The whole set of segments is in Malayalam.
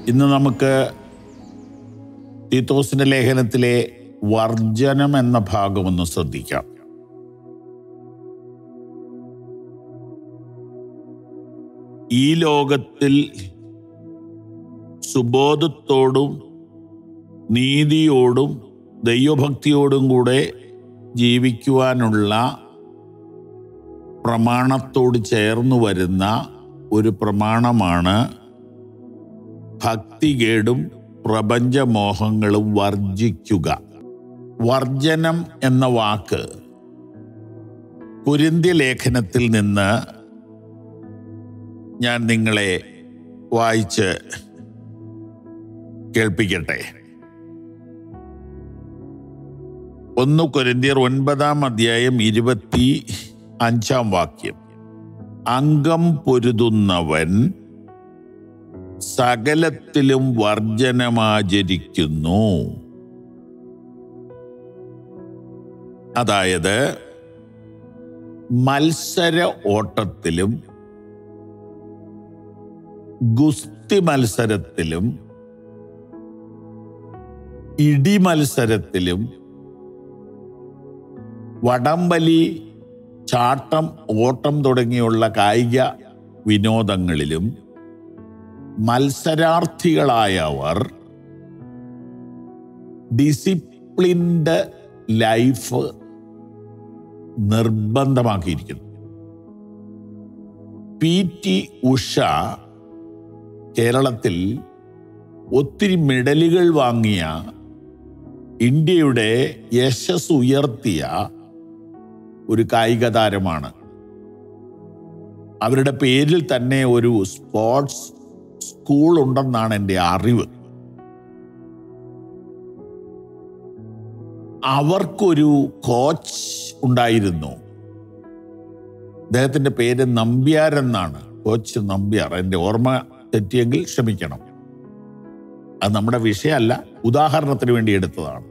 ഇന്ന് നമുക്ക് തീത്തോസിന്റെ ലേഖനത്തിലെ വർജനം എന്ന ഭാഗം ഒന്ന് ശ്രദ്ധിക്കാം ഈ ലോകത്തിൽ സുബോധത്തോടും നീതിയോടും ദൈവഭക്തിയോടും കൂടെ ജീവിക്കുവാനുള്ള പ്രമാണത്തോട് ചേർന്ന് വരുന്ന ഒരു പ്രമാണമാണ് ഭക്തികേടും പ്രപഞ്ചമോഹങ്ങളും വർജിക്കുക വർജനം എന്ന വാക്ക് കുരിന്ത്യ ലേഖനത്തിൽ നിന്ന് ഞാൻ നിങ്ങളെ വായിച്ച് കേൾപ്പിക്കട്ടെ ഒന്ന് കൊരിന്തിയർ ഒൻപതാം അധ്യായം ഇരുപത്തി അഞ്ചാം വാക്യം അംഗം പൊരുതുന്നവൻ സകലത്തിലും വർജനമാചരിക്കുന്നു അതായത് മത്സര ഓട്ടത്തിലും ഗുസ്തി മത്സരത്തിലും ഇടി മത്സരത്തിലും വടംവലി ചാട്ടം ഓട്ടം തുടങ്ങിയുള്ള കായിക വിനോദങ്ങളിലും മത്സരാർത്ഥികളായവർ ഡിസിപ്ലിൻഡ് ലൈഫ് നിർബന്ധമാക്കിയിരിക്കുന്നു പി ടി ഉഷ കേരളത്തിൽ ഒത്തിരി മെഡലുകൾ വാങ്ങിയ ഇന്ത്യയുടെ യശസ് ഉയർത്തിയ ഒരു കായിക താരമാണ് അവരുടെ പേരിൽ തന്നെ ഒരു സ്പോർട്സ് സ്കൂൾ ഉണ്ടെന്നാണ് എൻ്റെ അറിവ് അവർക്കൊരു കോച്ച് ഉണ്ടായിരുന്നു അദ്ദേഹത്തിന്റെ പേര് നമ്പ്യാർ എന്നാണ് കോച്ച് നമ്പ്യാർ എൻ്റെ ഓർമ്മ തെറ്റിയെങ്കിൽ ക്ഷമിക്കണം അത് നമ്മുടെ വിഷയമല്ല ഉദാഹരണത്തിന് വേണ്ടി എടുത്തതാണ്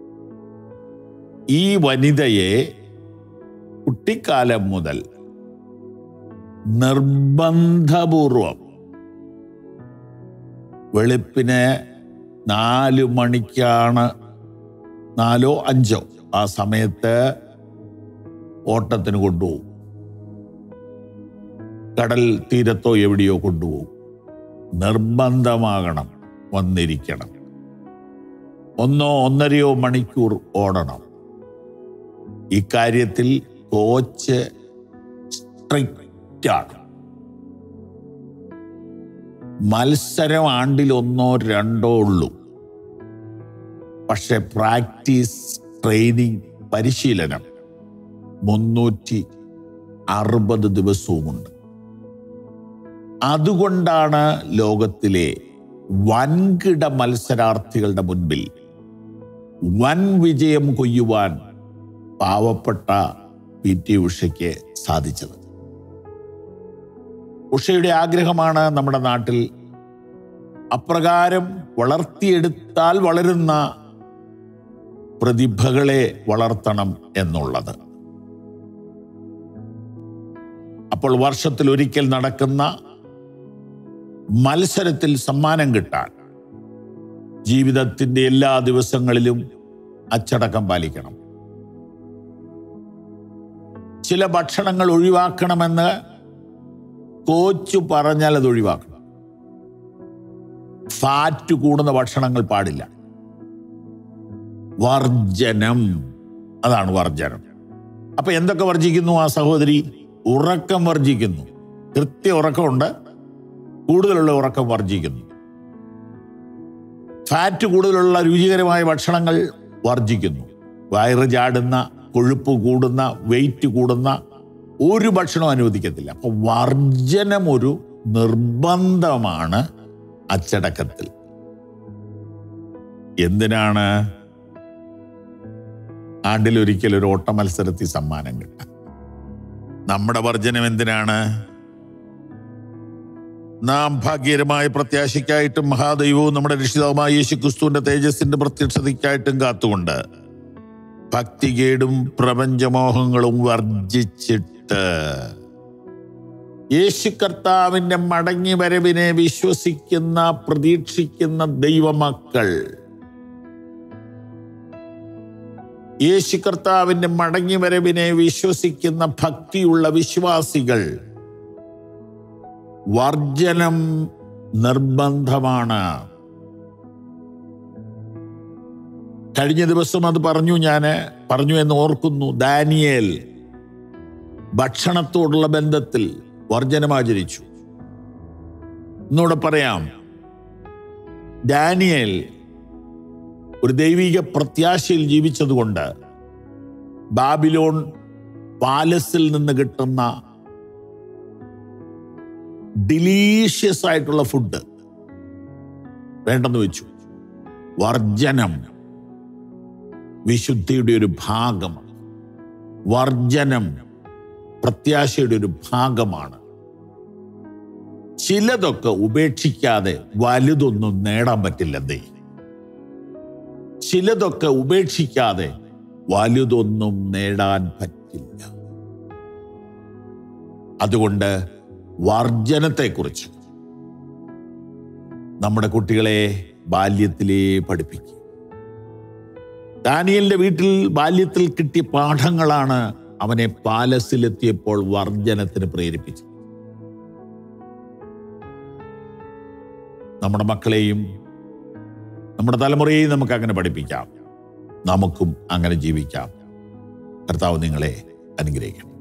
ഈ വനിതയെ കുട്ടിക്കാലം മുതൽ നിർബന്ധപൂർവം വെളുപ്പിന് നാല് മണിക്കാണ് നാലോ അഞ്ചോ ആ സമയത്ത് ഓട്ടത്തിന് കൊണ്ടുപോകും കടൽ തീരത്തോ എവിടെയോ കൊണ്ടുപോകും നിർബന്ധമാകണം വന്നിരിക്കണം ഒന്നോ ഒന്നരയോ മണിക്കൂർ ഓടണം ഇക്കാര്യത്തിൽ കോച്ച് സ്ട്രിക്റ്റ് ആണ് മത്സരം ആണ്ടിൽ ഒന്നോ രണ്ടോ ഉള്ളൂ പക്ഷെ പ്രാക്ടീസ് ട്രെയിനിങ് പരിശീലനം മുന്നൂറ്റി അറുപത് ദിവസവുമുണ്ട് അതുകൊണ്ടാണ് ലോകത്തിലെ വൻകിട മത്സരാർത്ഥികളുടെ മുൻപിൽ വൻ വിജയം കൊയ്യുവാൻ പാവപ്പെട്ട പി ടി ഉഷയ്ക്ക് സാധിച്ചത് ഉഷയുടെ ആഗ്രഹമാണ് നമ്മുടെ നാട്ടിൽ അപ്രകാരം വളർത്തിയെടുത്താൽ വളരുന്ന പ്രതിഭകളെ വളർത്തണം എന്നുള്ളത് അപ്പോൾ വർഷത്തിൽ ഒരിക്കൽ നടക്കുന്ന മത്സരത്തിൽ സമ്മാനം കിട്ടാൻ ജീവിതത്തിന്റെ എല്ലാ ദിവസങ്ങളിലും അച്ചടക്കം പാലിക്കണം ചില ഭക്ഷണങ്ങൾ ഒഴിവാക്കണമെന്ന് കോച്ച് പറഞ്ഞാൽ അത് ഒഴിവാക്കണം ഫാറ്റ് കൂടുന്ന ഭക്ഷണങ്ങൾ പാടില്ല വർജനം അതാണ് വർജനം അപ്പൊ എന്തൊക്കെ വർജിക്കുന്നു ആ സഹോദരി ഉറക്കം വർജിക്കുന്നു കൃത്യ ഉറക്കമുണ്ട് കൂടുതലുള്ള ഉറക്കം വർജിക്കുന്നു ഫാറ്റ് കൂടുതലുള്ള രുചികരമായ ഭക്ഷണങ്ങൾ വർജിക്കുന്നു വയറ് ചാടുന്ന കൊഴുപ്പ് കൂടുന്ന വെയിറ്റ് കൂടുന്ന ഒരു ഭക്ഷണവും അനുവദിക്കത്തില്ല അപ്പൊ വർജനം ഒരു നിർബന്ധമാണ് അച്ചടക്കത്തിൽ എന്തിനാണ് ആണ്ടിലൊരിക്കൽ ഒരു ഓട്ട മത്സരത്തിൽ സമ്മാനം കിട്ടാൻ നമ്മുടെ വർജനം എന്തിനാണ് നാം ഭാഗ്യകരമായ പ്രത്യാശയ്ക്കായിട്ടും മഹാദൈവവും നമ്മുടെ രക്ഷിതാവുമായ യേശു ക്രിസ്തുവിന്റെ തേജസ്സിന്റെ പ്രത്യക്ഷതയ്ക്കായിട്ടും കാത്തുകൊണ്ട് ഭക്തികേടും പ്രപഞ്ചമോഹങ്ങളും വർജിച്ചിട്ട് യേശു കർത്താവിൻ്റെ മടങ്ങി വരവിനെ വിശ്വസിക്കുന്ന പ്രതീക്ഷിക്കുന്ന ദൈവമക്കൾ യേശു കർത്താവിൻ്റെ മടങ്ങി വരവിനെ വിശ്വസിക്കുന്ന ഭക്തിയുള്ള വിശ്വാസികൾ വർജനം നിർബന്ധമാണ് കഴിഞ്ഞ ദിവസം അത് പറഞ്ഞു ഞാൻ പറഞ്ഞു എന്ന് ഓർക്കുന്നു ദാനിയേൽ ഭക്ഷണത്തോടുള്ള ബന്ധത്തിൽ വർജനമാചരിച്ചു എന്നൂടെ പറയാം ഡാനിയേൽ ഒരു ദൈവിക പ്രത്യാശയിൽ ജീവിച്ചതുകൊണ്ട് ബാബിലോൺ പാലസിൽ നിന്ന് കിട്ടുന്ന ഡിലീഷ്യസ് ആയിട്ടുള്ള ഫുഡ് വേണ്ടെന്ന് വെച്ചു വർജനം വിശുദ്ധിയുടെ ഒരു ഭാഗം വർജനം പ്രത്യാശയുടെ ഒരു ഭാഗമാണ് ചിലതൊക്കെ ഉപേക്ഷിക്കാതെ വലുതൊന്നും നേടാൻ പറ്റില്ലെന്നേ ചിലതൊക്കെ ഉപേക്ഷിക്കാതെ വലുതൊന്നും നേടാൻ പറ്റില്ല അതുകൊണ്ട് വർജനത്തെക്കുറിച്ച് നമ്മുടെ കുട്ടികളെ ബാല്യത്തിലേ പഠിപ്പിക്കും ദാനിയലിന്റെ വീട്ടിൽ ബാല്യത്തിൽ കിട്ടിയ പാഠങ്ങളാണ് അവനെ പാലസിലെത്തിയപ്പോൾ വർജനത്തിന് പ്രേരിപ്പിച്ചത് നമ്മുടെ മക്കളെയും നമ്മുടെ തലമുറയെയും നമുക്ക് അങ്ങനെ പഠിപ്പിക്കാം നമുക്കും അങ്ങനെ ജീവിക്കാം കർത്താവ് നിങ്ങളെ അനുഗ്രഹിക്കണം